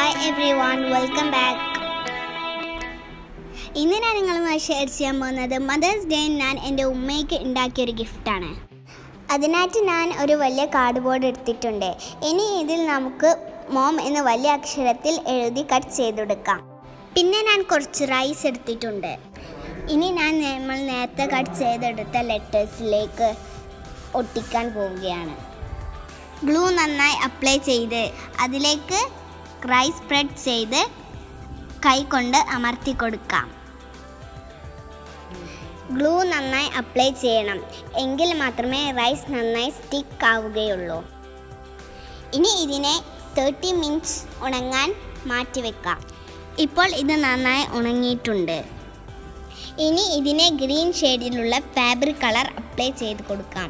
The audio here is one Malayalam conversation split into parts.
hi everyone welcome back ഇന്ന് ഞാൻ നിങ്ങളുമായി ഷെയർ ചെയ്യാൻ പോകുന്നത് മദേഴ്സ് ഡേ ഞാൻ എൻ്റെ ഉമ്മയ്ക്ക് ഉണ്ടാക്കിയ ഒരു ഗിഫ്റ്റാണ് അതിനായിട്ട് ഞാൻ ഒരു വലിയ കാർഡ് ബോർഡ് എടുത്തിട്ടുണ്ട് ഇനി ഇതിൽ നമുക്ക് മോം എന്ന് വലിയ അക്ഷരത്തിൽ എഴുതി കട്ട് ചെയ്തെടുക്കാം പിന്നെ ഞാൻ കുറച്ച് റൈസ് എടുത്തിട്ടുണ്ട് ഇനി ഞാൻ നമ്മൾ നേരത്തെ കട്ട് ചെയ്തെടുത്ത ലെറ്റേഴ്സിലേക്ക് ഒട്ടിക്കാൻ പോവുകയാണ് ഗ്ലൂ നന്നായി അപ്ലൈ ചെയ്ത് അതിലേക്ക് റൈസ് സ്പ്രെഡ് ചെയ്ത് കൈ കൊണ്ട് അമർത്തി കൊടുക്കാം ഗ്ലൂ നന്നായി അപ്ലൈ ചെയ്യണം എങ്കിൽ മാത്രമേ റൈസ് നന്നായി സ്റ്റിക്ക് ആവുകയുള്ളൂ ഇനി ഇതിനെ തേർട്ടി മിനിറ്റ്സ് ഉണങ്ങാൻ മാറ്റിവെക്കാം ഇപ്പോൾ ഇത് നന്നായി ഉണങ്ങിയിട്ടുണ്ട് ഇനി ഇതിനെ ഗ്രീൻ ഷെയ്ഡിലുള്ള ഫാബ്രിക് കളർ അപ്ലൈ ചെയ്ത് കൊടുക്കാം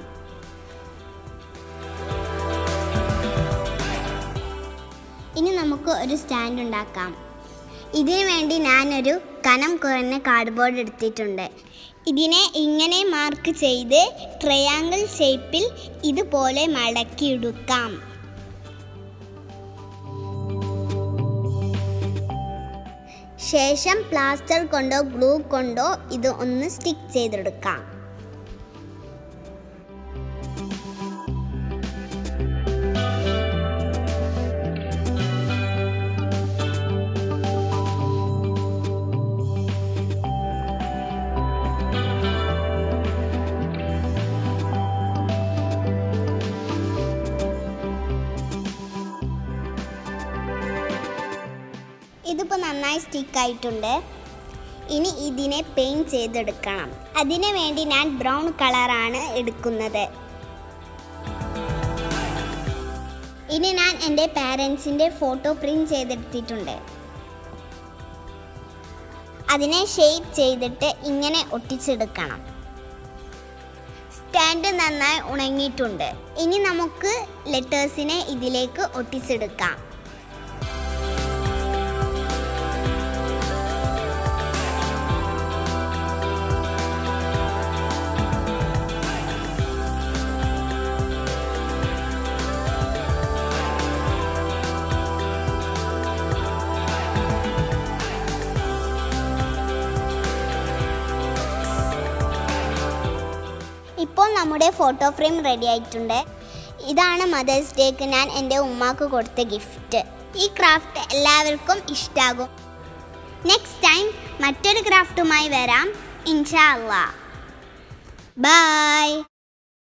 ഇനി നമുക്ക് ഒരു സ്റ്റാൻഡ് ഉണ്ടാക്കാം ഇതിനു വേണ്ടി ഞാനൊരു കനം കുറഞ്ഞ കാർഡ്ബോർഡ് എടുത്തിട്ടുണ്ട് ഇതിനെ ഇങ്ങനെ മാർക്ക് ചെയ്ത് ട്രയാങ്കിൾ ഷേപ്പിൽ ഇതുപോലെ മടക്കിയെടുക്കാം ശേഷം പ്ലാസ്റ്റർ കൊണ്ടോ ഗ്ലൂ കൊണ്ടോ ഇത് ഒന്ന് സ്റ്റിക്ക് ചെയ്തെടുക്കാം ഇതിപ്പോൾ നന്നായി സ്റ്റിക്ക് ആയിട്ടുണ്ട് ഇനി ഇതിനെ പെയിൻറ് ചെയ്തെടുക്കണം അതിനു വേണ്ടി ഞാൻ ബ്രൗൺ കളറാണ് എടുക്കുന്നത് ഇനി ഞാൻ എൻ്റെ പാരൻസിൻ്റെ ഫോട്ടോ പ്രിൻറ്റ് ചെയ്തെടുത്തിട്ടുണ്ട് അതിനെ ഷേപ്പ് ചെയ്തിട്ട് ഇങ്ങനെ ഒട്ടിച്ചെടുക്കണം സ്റ്റാൻഡ് നന്നായി ഉണങ്ങിയിട്ടുണ്ട് ഇനി നമുക്ക് ലെറ്റേഴ്സിനെ ഇതിലേക്ക് ഒട്ടിച്ചെടുക്കാം ഇപ്പോൾ നമ്മുടെ ഫോട്ടോ ഫ്രെയിം റെഡി ആയിട്ടുണ്ട് ഇതാണ് മദേഴ്സ് ഡേക്ക് ഞാൻ എൻ്റെ ഉമ്മാക്ക് കൊടുത്ത ഗിഫ്റ്റ് ഈ ക്രാഫ്റ്റ് എല്ലാവർക്കും ഇഷ്ടാകും നെക്സ്റ്റ് ടൈം മറ്റൊരു ക്രാഫ്റ്റുമായി വരാം ഇൻഷാ അള്ളാ ബൈ